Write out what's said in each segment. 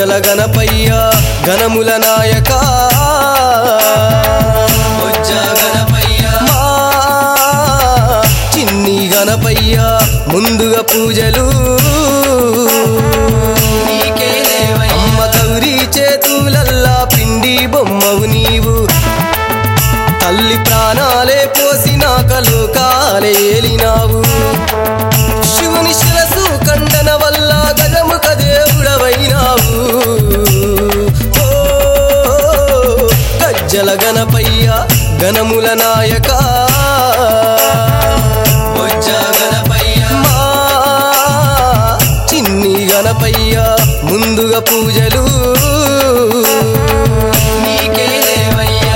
గజ్జల గణపయ్య గణముల నాయక బొజ్జ గణపయ్య మా చిన్ని గణపయ్య ముందుగా పూజలు అమ్మ గౌరీ చేతులల్లా పిండి బొమ్మవు నీవు తల్లి ప్రాణాలే పోసినాక లోకాలే ఏలినావు శివుని శిరసు ఖండన వల్ల గజముఖ దేవుడవైనావు ఓ, గజ్జల గణపయ్య గణముల నాయక బొజ్జ గణపయ్య మా చిన్ని గణపయ్య ముందుగా పూజలు నీకే దేవయ్యా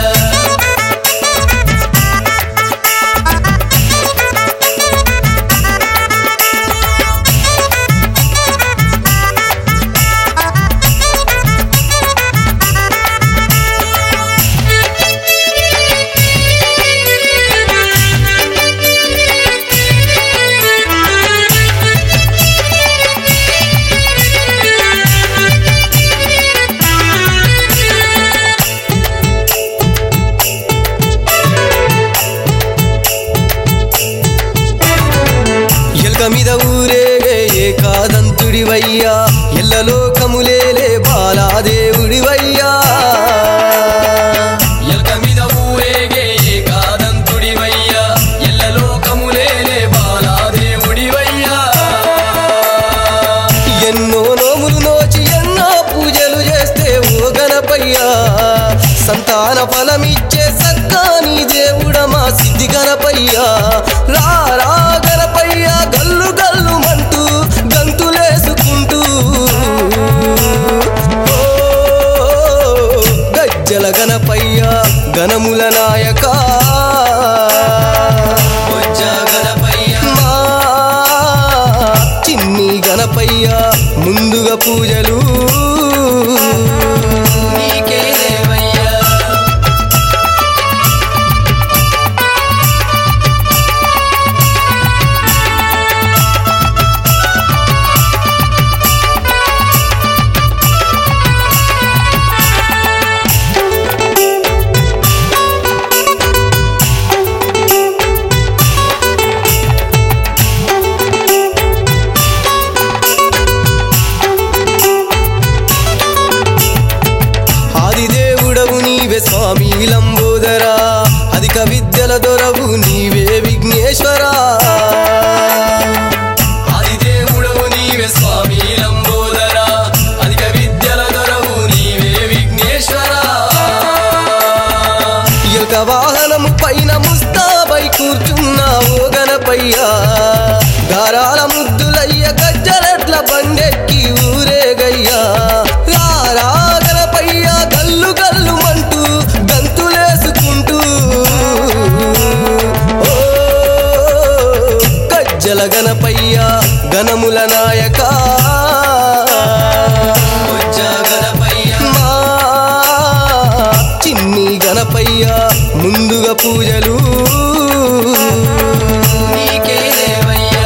ఎల్క మీద ఊరేగే ఏకాదంతుడివయ్యా ఎల్లలోకములేలే బాలాదేవుడివయ్యా ఎల్క మీద ఊరేగే ఏకాదంతుడివయ్యా ఎల్లలోకములేలే బాలాదేవుడివయ్యా ఎన్నో నోములు నోచి ఎన్నో పూజలు చేస్తే ఓ గణపయ్యా సంతాన ఫలమిచ్చే సక్కాని దేవుడ మా సిద్ధి గణపయ్యా రా రా గణపయ్యా గల్లు గల్లు మంటూ గంతులేసుకుంటూ ఓ, గజ్జల గణపయ్యా గణముల నాయక మా చిన్ని గణపయ్య ముందుగా పూజలు నీకే దేవయ్యా ఆదిదేవుడవు నీవే స్వామి లంబోదరా అధిక విద్యల దొరవు నీవే విఘ్నేశ్వరా ఆదిదేవుడవు నీవే స్వామి లంబోదరా అధిక విద్యల దొరవు నీవే విఘ్నేశ్వరా యొక్క వాహనము పైన ముస్తాబై కూర్చున్నావు గణపయ్యా గారాల ముద్దులయ్య గజ్జలట్ల బండెక్కి ఊరేగయ్యా రారా గణపయ్య గల్లు గల్లు మంటూ గంతులేసుకుంటూ ఓ గజ్జల గణపయ్య గణముల నాయక మా చిన్ని గణపయ్య ముందుగా పూజలు నీకే దేవయ్యా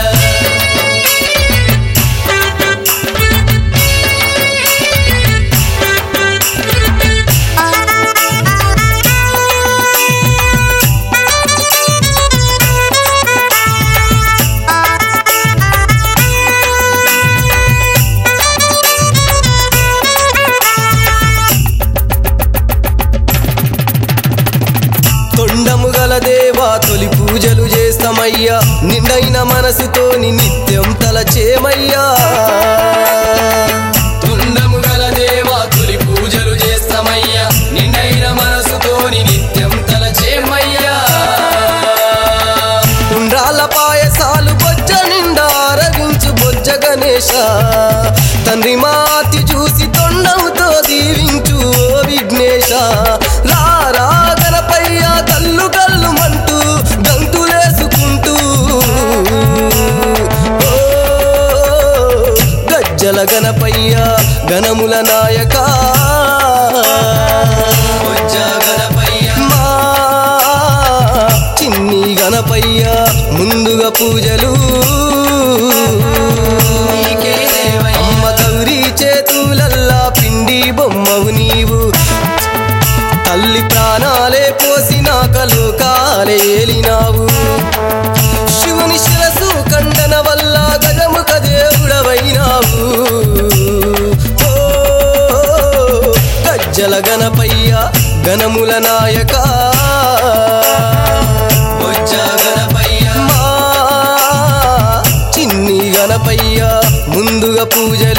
తొండము గల దేవా తొలి పూజలు చేస్తామయ్యా నిండైన మనసుతోని నిత్యం తలచేమయ్యా తొండము గల దేవా తొలి పూజలు చేస్తామయ్యా నిండైన మనసుతోని నిత్యం తలచేమయ్యా ఉండ్రాల పాయసాలు బొజ్జ నిండా అరగించు బొజ్జ గణేశ తండ్రి మాతి చూసి తొండముతో దీవించు ఓ విఘ్నేశ రా రా గణపయ్య గల్లు గల్లు మంటూ గంతులేసుకుంటూ ఓ గజ్జల గణపయ్య గణముల నాయక మా చిన్ని గణపయ్య ముందుగా పూజలు అమ్మ గౌరీ చేతులల్లా పిండి గణముల నాయక బొజ్జ గణపయ్య మా చిన్ని గణపయ్య ముందుగా పూజలు